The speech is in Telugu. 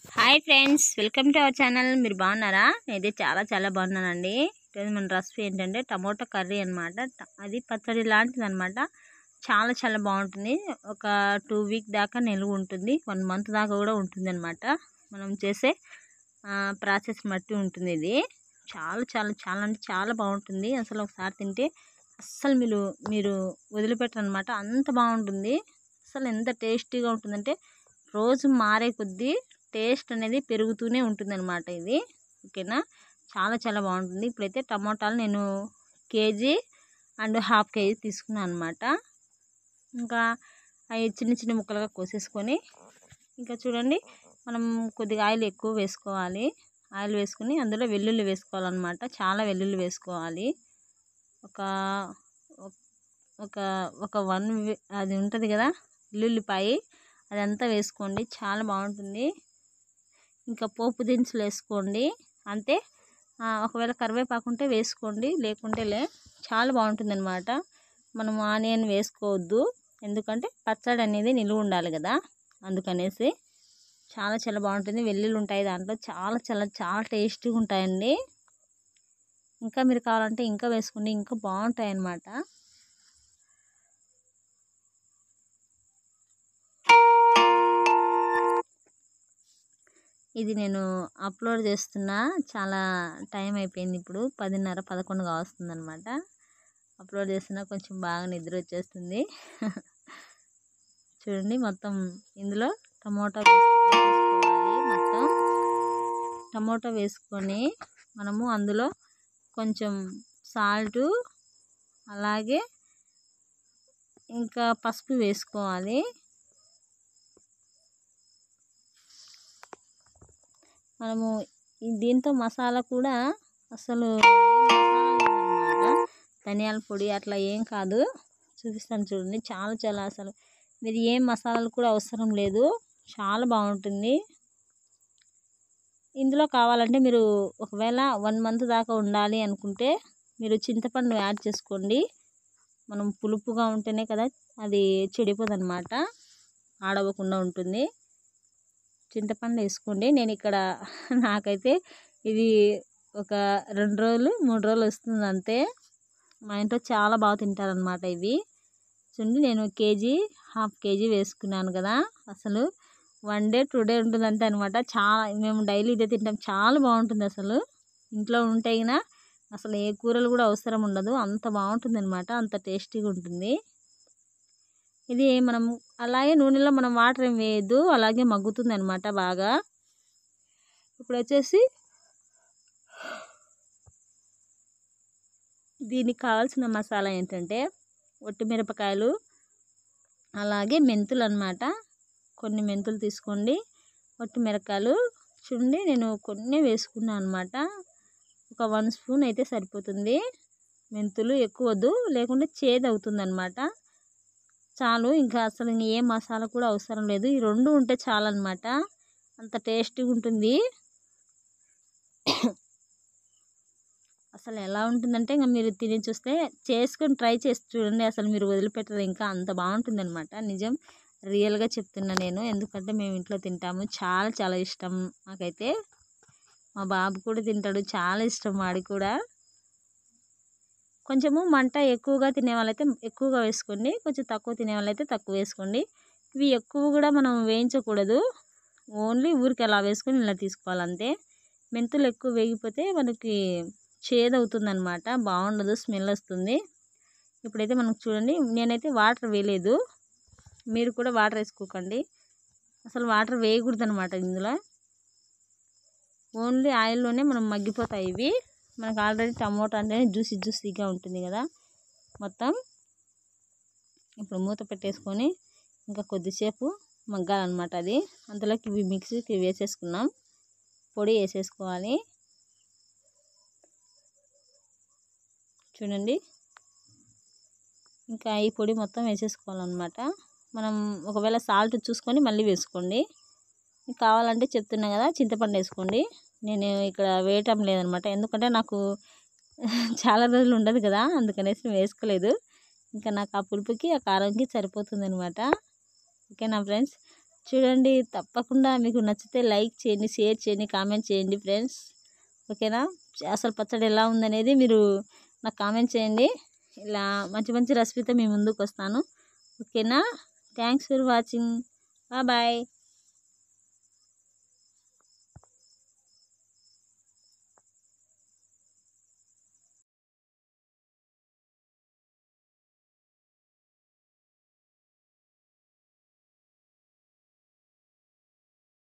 hi friends welcome to our channel మీరు బాగున్నారా నేనైతే చాలా చాలా బాగున్నానండి ఈరోజు మన రెసిపీ ఏంటంటే టమోటా కర్రీ అనమాట అది పచ్చడి లాంటిది అనమాట చాలా చాలా బాగుంటుంది ఒక టూ వీక్ దాకా నిలువ ఉంటుంది వన్ మంత్ దాకా కూడా ఉంటుంది అనమాట మనం చేసే ప్రాసెస్ బట్టి ఉంటుంది ఇది చాలా చాలా చాలా అంటే చాలా బాగుంటుంది అసలు ఒకసారి తింటే అస్సలు మీరు మీరు వదిలిపెట్టరు అనమాట అంత బాగుంటుంది అసలు ఎంత టేస్టీగా ఉంటుందంటే రోజు మారే కొద్దీ టేస్ట్ అనేది పెరుగుతూనే ఉంటుంది అనమాట ఇది ఓకేనా చాలా చాలా బాగుంటుంది ఇప్పుడైతే టమోటాలు నేను కేజీ అండ్ హాఫ్ కేజీ తీసుకున్నాను అనమాట ఇంకా అవి చిన్న చిన్న ముక్కలుగా కోసేసుకొని ఇంకా చూడండి మనం కొద్దిగా ఆయిల్ ఎక్కువ వేసుకోవాలి ఆయిల్ వేసుకుని అందులో వెల్లుల్లి వేసుకోవాలన్నమాట చాలా వెల్లుల్లి వేసుకోవాలి ఒక ఒక ఒక వన్ అది ఉంటుంది కదా వెల్లుల్లిపాయి అదంతా వేసుకోండి చాలా బాగుంటుంది ఇంకా పోపు దినుసులు వేసుకోండి అంతే ఒకవేళ కరివేపాకు ఉంటే వేసుకోండి లేకుంటే లే చాలా బాగుంటుంది అనమాట మనం ఆనియన్ వేసుకోవద్దు ఎందుకంటే పచ్చడి అనేది నిలువ ఉండాలి కదా అందుకనేసి చాలా చాలా బాగుంటుంది వెల్లుల్లి ఉంటాయి దాంట్లో చాలా చాలా చాలా టేస్టీగా ఉంటాయండి ఇంకా మీరు కావాలంటే ఇంకా వేసుకోండి ఇంకా బాగుంటాయి అన్నమాట ఇది నేను అప్లోడ్ చేస్తున్నా చాలా టైం అయిపోయింది ఇప్పుడు పదిన్నర పదకొండు కావస్తుంది అనమాట అప్లోడ్ చేస్తున్నా కొంచెం బాగా నిద్ర వచ్చేస్తుంది చూడండి మొత్తం ఇందులో టమోటా వేసుకోవాలి మొత్తం టమోటా వేసుకొని మనము అందులో కొంచెం సాల్టు అలాగే ఇంకా పసుపు వేసుకోవాలి మనము దీంతో మసాలా కూడా అసలు ధనియాల పొడి అట్లా ఏం కాదు చూపిస్తాను చూడండి చాలా చాలా అసలు మీరు ఏం మసాలాలు కూడా అవసరం లేదు చాలా బాగుంటుంది ఇందులో కావాలంటే మీరు ఒకవేళ వన్ మంత్ దాకా ఉండాలి అనుకుంటే మీరు చింతపండు యాడ్ చేసుకోండి మనం పులుపుగా ఉంటేనే కదా అది చెడిపోదు అనమాట ఆడవకుండా ఉంటుంది చింతపండు వేసుకోండి నేను ఇక్కడ నాకైతే ఇది ఒక రెండు రోజులు మూడు రోజులు వస్తుంది అంతే మా ఇంట్లో చాలా బాగా తింటారనమాట ఇవి చూడండి నేను కేజీ హాఫ్ కేజీ వేసుకున్నాను కదా అసలు వన్ డే టూ డే ఉంటుంది అంతే అనమాట చాలా మేము డైలీ ఇదే తింటాం చాలా బాగుంటుంది అసలు ఇంట్లో ఉంటే అసలు ఏ కూరలు కూడా అవసరం ఉండదు అంత బాగుంటుంది అనమాట అంత టేస్టీగా ఉంటుంది ఇది మనం అలాగే నూనెలో మనం వాటర్ ఏం వేయద్దు అలాగే మగ్గుతుంది అనమాట బాగా ఇప్పుడు వచ్చేసి దీనికి కావాల్సిన మసాలా ఏంటంటే ఒట్టిమిరపకాయలు అలాగే మెంతులు అనమాట కొన్ని మెంతులు తీసుకోండి ఒట్టిమిరపకాయలు చూడండి నేను కొన్ని వేసుకున్నాను అనమాట ఒక వన్ స్పూన్ అయితే సరిపోతుంది మెంతులు ఎక్కువ వద్దు లేకుంటే చేదు అవుతుంది అనమాట చాలు ఇంకా అసలు ఏ మసాలా కూడా అవసరం లేదు ఈ రెండు ఉంటే చాలన్నమాట అంత టేస్టీగా ఉంటుంది అసలు ఎలా ఉంటుందంటే ఇంకా మీరు తిని చూస్తే చేసుకొని ట్రై చేసి చూడండి అసలు మీరు వదిలిపెట్టరు ఇంకా అంత బాగుంటుంది అనమాట నిజం రియల్గా చెప్తున్నా నేను ఎందుకంటే మేము ఇంట్లో తింటాము చాలా చాలా ఇష్టం నాకైతే మా బాబు కూడా తింటాడు చాలా ఇష్టం వాడికి కూడా కొంచెము మంట ఎక్కువగా తినే వాళ్ళైతే ఎక్కువగా వేసుకోండి కొంచెం తక్కువ తినే వాళ్ళైతే తక్కువ వేసుకోండి ఇవి ఎక్కువ కూడా మనం వేయించకూడదు ఓన్లీ ఊరికి అలా వేసుకొని ఇలా తీసుకోవాలి అంతే మెంతులు ఎక్కువ వేగిపోతే మనకి చేదవుతుంది అనమాట బాగుండదు స్మెల్ వస్తుంది ఇప్పుడైతే మనకు చూడండి నేనైతే వాటర్ వేయలేదు మీరు కూడా వాటర్ వేసుకోకండి అసలు వాటర్ వేయకూడదు అనమాట ఇందులో ఓన్లీ ఆయిల్లోనే మనం మగ్గిపోతాయి ఇవి మనకు ఆల్రెడీ టమోటా అంటే జ్యూసీ జ్యూసీగా ఉంటుంది కదా మొత్తం ఇప్పుడు మూత పెట్టేసుకొని ఇంకా కొద్దిసేపు మగ్గాలన్నమాట అది అందులోకి ఇవి మిక్సీకి వేసేసుకున్నాం పొడి వేసేసుకోవాలి చూడండి ఇంకా ఈ పొడి మొత్తం వేసేసుకోవాలన్నమాట మనం ఒకవేళ సాల్ట్ చూసుకొని మళ్ళీ వేసుకోండి కావాలంటే చెప్తున్నా కదా చింతపండు వేసుకోండి నేను ఇక్కడ వేయటం లేదనమాట ఎందుకంటే నాకు చాలా రోజులు ఉండదు కదా అందుకనేసి వేసుకోలేదు ఇంకా నాకు ఆ పులుపుకి ఆ కారంకి సరిపోతుంది అనమాట ఓకేనా ఫ్రెండ్స్ చూడండి తప్పకుండా మీకు నచ్చితే లైక్ చేయండి షేర్ చేయండి కామెంట్ చేయండి ఫ్రెండ్స్ ఓకేనా అసలు పచ్చడి ఎలా ఉందనేది మీరు నాకు కామెంట్ చేయండి ఇలా మంచి మంచి రెసిపీతో మీ ముందుకు వస్తాను ఓకేనా థ్యాంక్స్ ఫర్ వాచింగ్ బాయ్